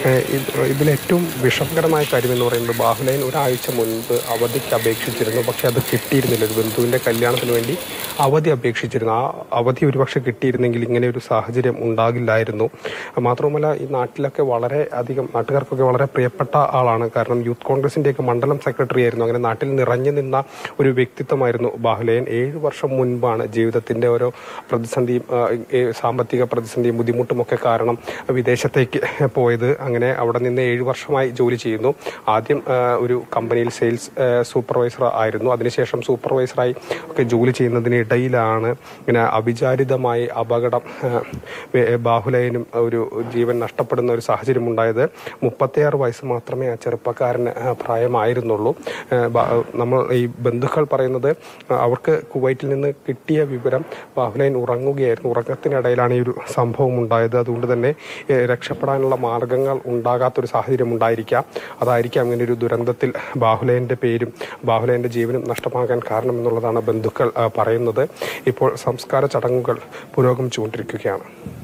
ഏഹ് ഇത് ഇതിലേറ്റവും വിഷമകരമായ കാര്യം എന്ന് പറയുന്നത് ബാഹുലയൻ ഒരാഴ്ച മുൻപ് അവധിക്ക് അപേക്ഷിച്ചിരുന്നു പക്ഷേ അത് കിട്ടിയിരുന്നില്ല ഒരു ബന്ധുവിൻ്റെ കല്യാണത്തിന് വേണ്ടി അവധി അപേക്ഷിച്ചിരുന്നു ആ അവധി ഒരുപക്ഷെ കിട്ടിയിരുന്നെങ്കിൽ ഇങ്ങനെ ഒരു സാഹചര്യം ഉണ്ടാകില്ലായിരുന്നു മാത്രവുമല്ല ഈ നാട്ടിലൊക്കെ വളരെ അധികം നാട്ടുകാർക്കൊക്കെ വളരെ പ്രിയപ്പെട്ട ആളാണ് കാരണം യൂത്ത് കോൺഗ്രസിൻ്റെയൊക്കെ മണ്ഡലം സെക്രട്ടറി ആയിരുന്നു അങ്ങനെ നാട്ടിൽ നിറഞ്ഞു നിന്ന ഒരു വ്യക്തിത്വമായിരുന്നു ബാഹുലയൻ ഏഴ് വർഷം മുൻപാണ് ജീവിതത്തിൻ്റെ ഓരോ പ്രതിസന്ധിയും ആ, ഈ സാമ്പത്തിക പ്രതിസന്ധിയും ബുദ്ധിമുട്ടും ഒക്കെ കാരണം വിദേശത്തേക്ക് പോയത് അങ്ങനെ അവിടെ നിന്ന് ഏഴ് വർഷമായി ജോലി ചെയ്യുന്നു ആദ്യം ആ, ഒരു കമ്പനിയിൽ സെയിൽസ് സൂപ്പർവൈസർ ആയിരുന്നു അതിനുശേഷം സൂപ്പർവൈസറായി ഒക്കെ ജോലി ചെയ്യുന്നതിനിടയിലാണ് ഇങ്ങനെ അവിചാരിതമായി അപകടം ആ, വേ- ബാഹുലയനും ഒരു ജീവൻ നഷ്ടപ്പെടുന്ന ഒരു സാഹചര്യം ഉണ്ടായത് മുപ്പത്തിയാറ് വയസ്സ് മാത്രമേ ആ ചെറുപ്പക്കാരന് ആ, പ്രായമായിരുന്നുള്ളൂ ആ, ബ- നമ്മൾ ഈ ബന്ധുക്കൾ പറയുന്നത് ആ, അവർക്ക് കുവൈറ്റിൽ നിന്ന് കിട്ടിയ വിവരം ബാഹുലയൻ ഉറങ്ങുകയായിരുന്നു ഉറക്കത്തിനിടയിലാണ് ഈ ഒരു സംഭവം ഉണ്ടായത് അതുകൊണ്ട് തന്നെ ഏ, രക്ഷപ്പെടാനുള്ള മാർഗങ്ങൾ ഉണ്ടാകാത്തൊരു സാഹചര്യം ഉണ്ടായിരിക്കാം അതായിരിക്കാം ഇങ്ങനെ ഒരു ദുരന്തത്തിൽ ബാഹുലയന്റെ പേരും ബാഹുലയന്റെ ജീവനും നഷ്ടമാകാൻ കാരണമെന്നുള്ളതാണ് ബന്ധുക്കൾ ആ, പറയുന്നത് ഇപ്പോൾ സംസ്കാര ചടങ്ങുകൾ പുരോഗമിച്ചുകൊണ്ടിരിക്കുകയാണ്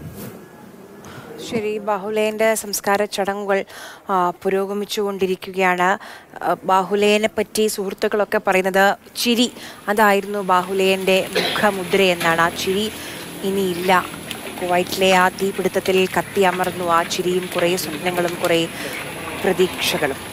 ശരി ബാഹുലേന്റെ സംസ്കാര ചടങ്ങുകൾ ആ, പുരോഗമിച്ചുകൊണ്ടിരിക്കുകയാണ് ആ, ബാഹുലേനെ പറ്റി സുഹൃത്തുക്കളൊക്കെ പറയുന്നത് ചിരി അതായിരുന്നു ബാഹുലേന്റെ മുഖമുദ്ര എന്നാണ് ആ ചിരി ഇനിയില്ല കുവൈറ്റിലെ ആ തീപിടുത്തത്തിൽ കത്തി അമർന്നു ആ ചിരിയും കുറേ സ്വപ്നങ്ങളും കുറേ പ്രതീക്ഷകളും